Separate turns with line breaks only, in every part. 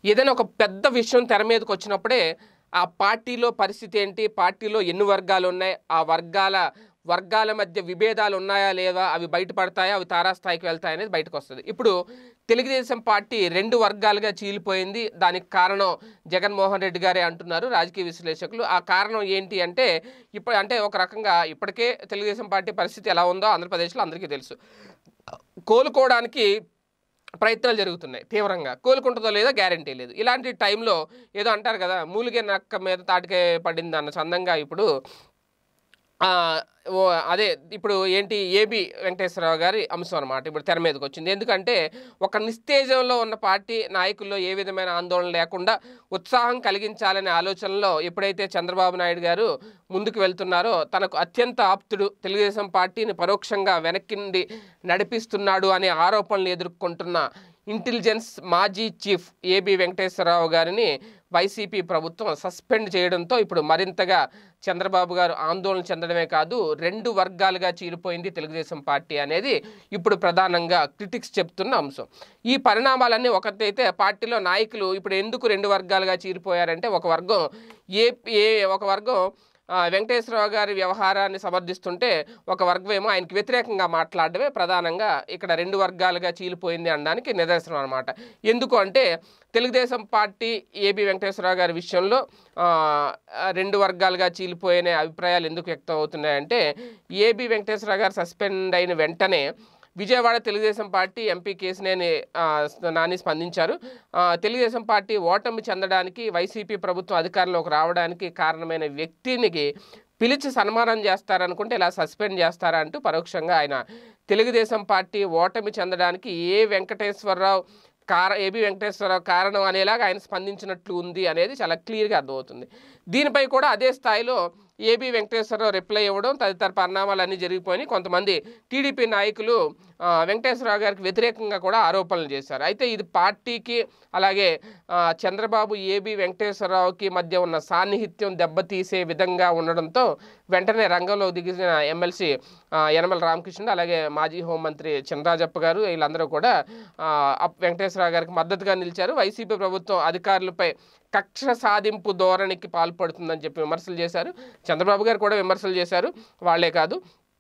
ఏదైనా ఒక పెద్ద విషయం తెర మీదకి వచ్చినప్పుడే ఆ పార్టీలో పరిస్థితి ఏంటి పార్టీలో ఎన్ని వర్గాలు ఉన్నాయి ఆ వర్గాల వర్గాల మధ్య విభేదాలు ఉన్నాయా లేవా అవి బయటపడతాయా అవి తారాస్థాయికి వెళ్తాయా అనేది బయటకు వస్తుంది ఇప్పుడు తెలుగుదేశం పార్టీ రెండు వర్గాలుగా చీలిపోయింది దానికి కారణం జగన్మోహన్ రెడ్డి గారే అంటున్నారు రాజకీయ విశ్లేషకులు ఆ కారణం ఏంటి అంటే ఇప్పుడు అంటే ఒక రకంగా ఇప్పటికే తెలుగుదేశం పార్టీ పరిస్థితి ఎలా ఉందో ఆంధ్రప్రదేశ్లో అందరికీ తెలుసు కోలుకోవడానికి ప్రయత్నాలు జరుగుతున్నాయి తీవ్రంగా కోలుకుంటుందో లేదో గ్యారంటీ లేదు ఇలాంటి టైంలో ఏదో అంటారు కదా మూలిగే నక్క మీద తాటికే పడింది అన్న చందంగా ఇప్పుడు ఆ, ఓ అదే ఇప్పుడు ఏంటి ఏబి వెంకటేశ్వరరావు గారి అంశం అనమాట ఇప్పుడు తెర మీదకి వచ్చింది ఎందుకంటే ఒక నిస్తేజంలో ఉన్న పార్టీ నాయకుల్లో ఏ విధమైన ఆందోళన లేకుండా ఉత్సాహం కలిగించాలనే ఆలోచనలో ఎప్పుడైతే చంద్రబాబు నాయుడు గారు ముందుకు వెళ్తున్నారో తనకు అత్యంత ఆప్తుడు తెలుగుదేశం పార్టీని పరోక్షంగా వెనక్కి నుండి నడిపిస్తున్నాడు అనే ఆరోపణలు ఎదుర్కొంటున్న ఇంటెలిజెన్స్ మాజీ చీఫ్ ఏబి వెంకటేశ్వరరావు గారిని వైసీపీ ప్రభుత్వం సస్పెండ్ చేయడంతో ఇప్పుడు మరింతగా చంద్రబాబు గారు ఆందోళన చెందడమే కాదు రెండు వర్గాలుగా చీలిపోయింది తెలుగుదేశం పార్టీ అనేది ఇప్పుడు ప్రధానంగా క్రిటిక్స్ చెప్తున్న అంశం ఈ పరిణామాలన్నీ ఒకటైతే పార్టీలో నాయకులు ఇప్పుడు ఎందుకు రెండు వర్గాలుగా చీలిపోయారంటే ఒక వర్గం ఏ ఏ ఒక వర్గం ఆ, వెంకటేశ్వరరావు గారి వ్యవహారాన్ని సమర్థిస్తుంటే ఒక వర్గం ఏమో ఆయనకి వ్యతిరేకంగా మాట్లాడడమే ప్రధానంగా ఇక్కడ రెండు వర్గాలుగా చీలిపోయింది అనడానికి నిదర్శనం అనమాట ఎందుకు అంటే తెలుగుదేశం పార్టీ ఏబి వెంకటేశ్వరరావు గారి విషయంలో ఆ, ఆ, రెండు వర్గాలుగా చీలిపోయిన అభిప్రాయాలు ఎందుకు వ్యక్తం అవుతున్నాయంటే ఏబి వెంకటేశ్వరరావు గారు సస్పెండ్ అయిన వెంటనే విజయవాడ తెలుగుదేశం పార్టీ ఎంపీ కేసినేని ఆ, నాని స్పందించారు ఆ, తెలుగుదేశం పార్టీ ఓటమి చెందడానికి వైసీపీ ప్రభుత్వం అధికారంలోకి రావడానికి కారణమైన వ్యక్తినికి పిలిచి సన్మానం చేస్తారనుకుంటే ఇలా సస్పెండ్ చేస్తారా అంటూ పరోక్షంగా ఆయన తెలుగుదేశం పార్టీ ఓటమి చెందడానికి ఏ వెంకటేశ్వరరావు కార ఏబి వెంకటేశ్వరరావు కారణం అనేలాగా ఆయన స్పందించినట్లు ఉంది అనేది చాలా క్లియర్గా అర్థమవుతుంది దీనిపై కూడా అదే స్థాయిలో ఏబి వెంకటేశ్వరరావు రిప్లై ఇవ్వడం తదితర పరిణామాలు అన్నీ జరిగిపోయినాయి కొంతమంది టీడీపీ నాయకులు ఆ, వెంకటేశ్వరరావు గారికి వ్యతిరేకంగా కూడా ఆరోపణలు చేశారు అయితే ఇది పార్టీకి అలాగే ఆ, చంద్రబాబు ఏబి వెంకటేశ్వరరావుకి మధ్య ఉన్న సాన్నిహిత్యం దెబ్బతీసే విధంగా ఉండడంతో వెంటనే రంగంలో దిగిన ఎమ్మెల్సీ యనమల రామకృష్ణ అలాగే మాజీ హోంమంత్రి చినరాజప్ప గారు వీళ్ళందరూ కూడా ఆ, అప్ వెంకటేశ్వరరావు గారికి మద్దతుగా నిలిచారు వైసీపీ ప్రభుత్వం అధికారులపై కక్ష సాధింపు ధోరణికి పాల్పడుతుందని చెప్పి విమర్శలు చేశారు చంద్రబాబు గారు కూడా విమర్శలు చేశారు వాళ్ళే కాదు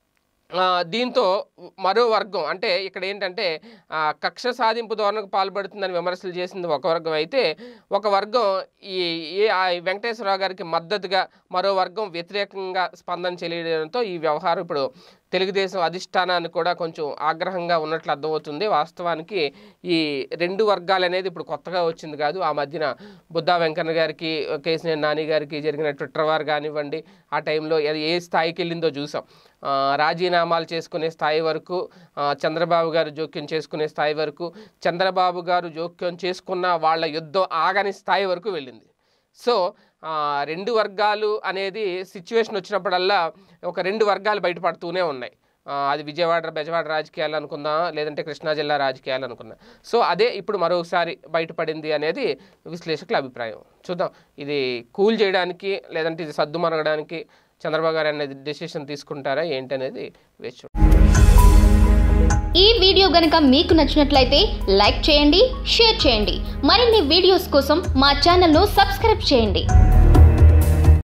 ఆ, దీంతో మరో వర్గం అంటే ఇక్కడ ఏంటంటే ఆ, కక్ష సాధింపు ధోరణికి పాల్పడుతుందని విమర్శలు చేసింది ఒక వర్గం అయితే ఒక వర్గం ఈ ఈ ఆ వెంకటేశ్వరరావు గారికి మద్దతుగా మరో వర్గం వ్యతిరేకంగా స్పందన చెల్లియడంతో ఈ వ్యవహారం ఇప్పుడు తెలుగుదేశం అధిష్టానాన్ని కూడా కొంచెం ఆగ్రహంగా ఉన్నట్లు అర్థమవుతుంది వాస్తవానికి ఈ రెండు వర్గాలు అనేది ఇప్పుడు కొత్తగా వచ్చింది కాదు ఆ మధ్యన బుద్ధా వెంకన్న గారికి కేసినేని నాని గారికి జరిగిన ట్విట్టర్ వార్ కానివ్వండి ఆ టైంలో అది ఏ స్థాయికి వెళ్ళిందో చూసాం ఆ, రాజీనామాలు చేసుకునే స్థాయి వరకు ఆ, చంద్రబాబు గారు జోక్యం చేసుకునే స్థాయి వరకు చంద్రబాబు గారు జోక్యం చేసుకున్న వాళ్ళ యుద్ధం ఆగని స్థాయి వరకు వెళ్ళింది సో ఆ, రెండు వర్గాలు అనేది సిచ్యువేషన్ వచ్చినప్పుడల్లా ఒక రెండు వర్గాలు బయటపడుతూనే ఉన్నాయి ఆ, అది విజయవాడ బెజవాడ రాజకీయాలు అనుకుందాం లేదంటే కృష్ణా జిల్లా రాజకీయాలు అనుకుందాం సో అదే ఇప్పుడు మరోసారి బయటపడింది అనేది విశ్లేషకుల అభిప్రాయం చూద్దాం ఇది కూల్ చేయడానికి లేదంటే ఇది సర్దుమరగడానికి చంద్రబాబు గారు అనేది డెసిషన్ తీసుకుంటారా ఏంటి అనేది వేచి చూడాలి.
ఈ వీడియో గనుక మీకు నచ్చినట్లయితే లైక్ చేయండి షేర్ చేయండి మరిన్ని వీడియోస్ కోసం మా ఛానల్ను సబ్స్క్రైబ్ చేయండి